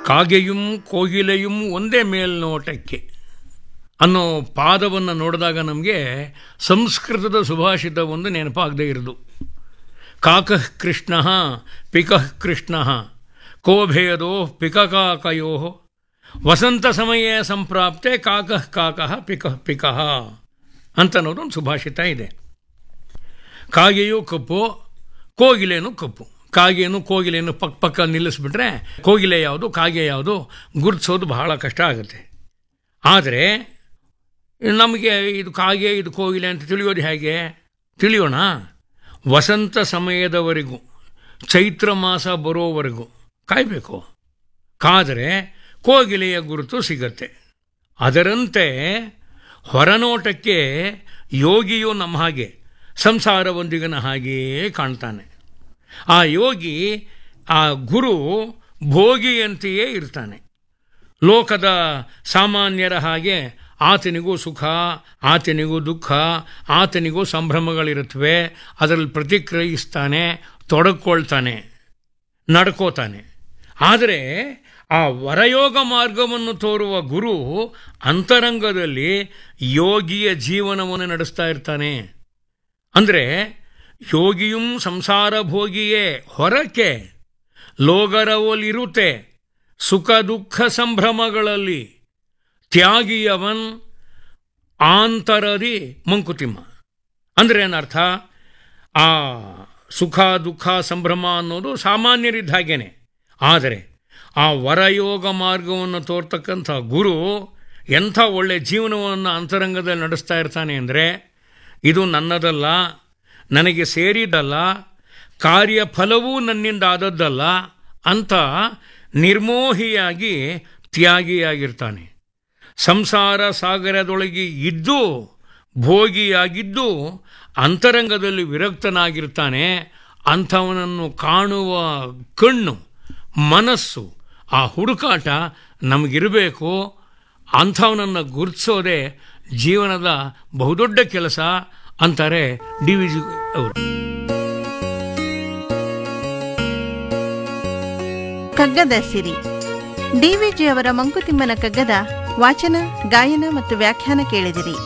ಕಾಗೆಯುಂ ಕೋಗಿಲೆಯುಂ ಒಂದೇ ಮೇಲ್ನೋಟಕ್ಕೆ ಅನ್ನೋ ಪಾದವನ್ನು ನೋಡಿದಾಗ ನಮಗೆ ಸಂಸ್ಕೃತದ ಸುಭಾಷಿತ ಒಂದು ನೆನಪಾಗದೇ ಇರೋದು ಕಾಕಃ ಕೃಷ್ಣ ಪಿಕಃ ಕೃಷ್ಣ ಕೋಭೇದೋ ಪಿಕಕಾಕಯೋ ವಸಂತ ಸಮಯ ಸಂಪ್ರಾಪ್ತೆ ಕಾಕಃ ಕಾಕಃ ಪಿಕಃ ಪಿಕಃ ಅಂತನ್ನೋದು ಒಂದು ಸುಭಾಷಿತ ಇದೆ ಕಾಗೆಯು ಕಪ್ಪು ಕೋಗಿಲೆನೂ ಕಪ್ಪು ಕಾಗೆಯನ್ನು ಕೋಗಿಲೆಯನ್ನು ಪಕ್ಕ ಪಕ್ಕ ನಿಲ್ಲಿಸ್ಬಿಟ್ರೆ ಕೋಗಿಲೆ ಯಾವುದು ಕಾಗೆ ಯಾವುದು ಗುರುತಿಸೋದು ಬಹಳ ಕಷ್ಟ ಆಗುತ್ತೆ ಆದರೆ ನಮಗೆ ಇದು ಕಾಗೆ ಇದು ಕೋಗಿಲೆ ಅಂತ ತಿಳಿಯೋದು ಹೇಗೆ ತಿಳಿಯೋಣ ವಸಂತ ಸಮಯದವರೆಗೂ ಚೈತ್ರ ಮಾಸ ಬರೋವರೆಗೂ ಕಾಯಬೇಕು ಕಾದರೆ ಕೋಗಿಲೆಯ ಗುರುತು ಸಿಗತ್ತೆ ಅದರಂತೆ ಹೊರನೋಟಕ್ಕೆ ಯೋಗಿಯು ನಮ್ಮ ಹಾಗೆ ಸಂಸಾರವೊಂದಿಗಿನ ಹಾಗೆಯೇ ಕಾಣ್ತಾನೆ ಆ ಯೋಗಿ ಆ ಗುರು ಭೋಗಿಯಂತೆಯೇ ಇರ್ತಾನೆ ಲೋಕದ ಸಾಮಾನ್ಯರ ಹಾಗೆ ಆತನಿಗೂ ಸುಖ ಆತನಿಗೂ ದುಃಖ ಆತನಿಗೂ ಸಂಭ್ರಮಗಳಿರುತ್ತವೆ ಅದರಲ್ಲಿ ಪ್ರತಿಕ್ರಿಯಿಸ್ತಾನೆ ತೊಡಕೊಳ್ತಾನೆ ನಡ್ಕೋತಾನೆ ಆದರೆ ಆ ವರಯೋಗ ಮಾರ್ಗವನ್ನು ತೋರುವ ಗುರು ಅಂತರಂಗದಲ್ಲಿ ಯೋಗಿಯ ಜೀವನವನ್ನು ನಡೆಸ್ತಾ ಇರ್ತಾನೆ ಅಂದರೆ ಯೋಗಿಯೂ ಸಂಸಾರ ಭೋಗಿಯೇ ಹೊರಕ್ಕೆ ಲೋಗರವಲಿರುತ್ತೆ ಸುಖ ದುಃಖ ಸಂಭ್ರಮಗಳಲ್ಲಿ ತ್ಯಾಗಿಯವನ್ ಆಂತರದಿ ಮಂಕುತಿಮ್ಮ ಅಂದರೆ ಏನರ್ಥ ಆ ಸುಖ ದುಃಖ ಸಂಭ್ರಮ ಅನ್ನೋದು ಸಾಮಾನ್ಯರಿದ್ದ ಹಾಗೇನೆ ಆದರೆ ಆ ವರಯೋಗ ಮಾರ್ಗವನ್ನು ತೋರ್ತಕ್ಕಂಥ ಗುರು ಎಂಥ ಒಳ್ಳೆ ಜೀವನವನ್ನು ಅಂತರಂಗದಲ್ಲಿ ನಡೆಸ್ತಾ ಇರ್ತಾನೆ ಅಂದರೆ ಇದು ನನ್ನದಲ್ಲ ನನಗೆ ಸೇರಿದಲ್ಲ ಕಾರ್ಯಫಲವೂ ನನ್ನಿಂದ ಆದದ್ದಲ್ಲ ಅಂತ ನಿರ್ಮೋಹಿಯಾಗಿ ತ್ಯಾಗಿಯಾಗಿರ್ತಾನೆ ಸಂಸಾರ ಸಾಗರದೊಳಗೆ ಇದ್ದು ಭೋಗಿಯಾಗಿದ್ದು ಅಂತರಂಗದಲ್ಲಿ ವಿರಕ್ತನಾಗಿರ್ತಾನೆ ಅಂಥವನನ್ನು ಕಾಣುವ ಕಣ್ಣು ಮನಸ್ಸು ಆ ಹುಡುಕಾಟ ನಮಗಿರಬೇಕು ಅಂಥವನನ್ನು ಗುರುತಿಸೋದೇ ಜೀವನದ ಬಹುದೊಡ್ಡ ಕೆಲಸ ಅಂತಾರೆ ಡಿ ವಿ ಜಿ ಅವರು ಕಗ್ಗದ ಸಿರಿ ಡಿವಿಜಿ ಅವರ ಮಂಕುತಿಮ್ಮನ ಕಗ್ಗದ ವಾಚನ ಗಾಯನ ಮತ್ತು ವ್ಯಾಖ್ಯಾನ ಕೇಳಿದಿರಿ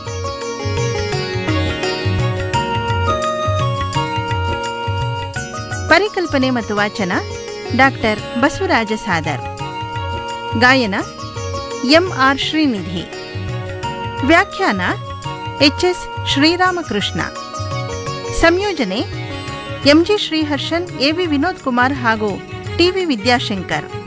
ಪರಿಕಲ್ಪನೆ ಮತ್ತು ವಾಚನ ಡಾಕ್ಟರ್ ಬಸವರಾಜ ಸಾದರ್ ಗಾಯನ ಎಂ ಆರ್ ಶ್ರೀನಿಧಿ ವ್ಯಾಖ್ಯಾನ ಎಚ್ ಎಸ್ ಶ್ರೀರಾಮಕೃಷ್ಣ ಸಂಯೋಜನೆ ಎಂಜಿ ಶ್ರೀಹರ್ಷನ್ ಎವಿ ವಿನೋದ್ ಕುಮಾರ್ ಹಾಗೂ ಟಿವಿ ವಿದ್ಯಾಶಂಕರ್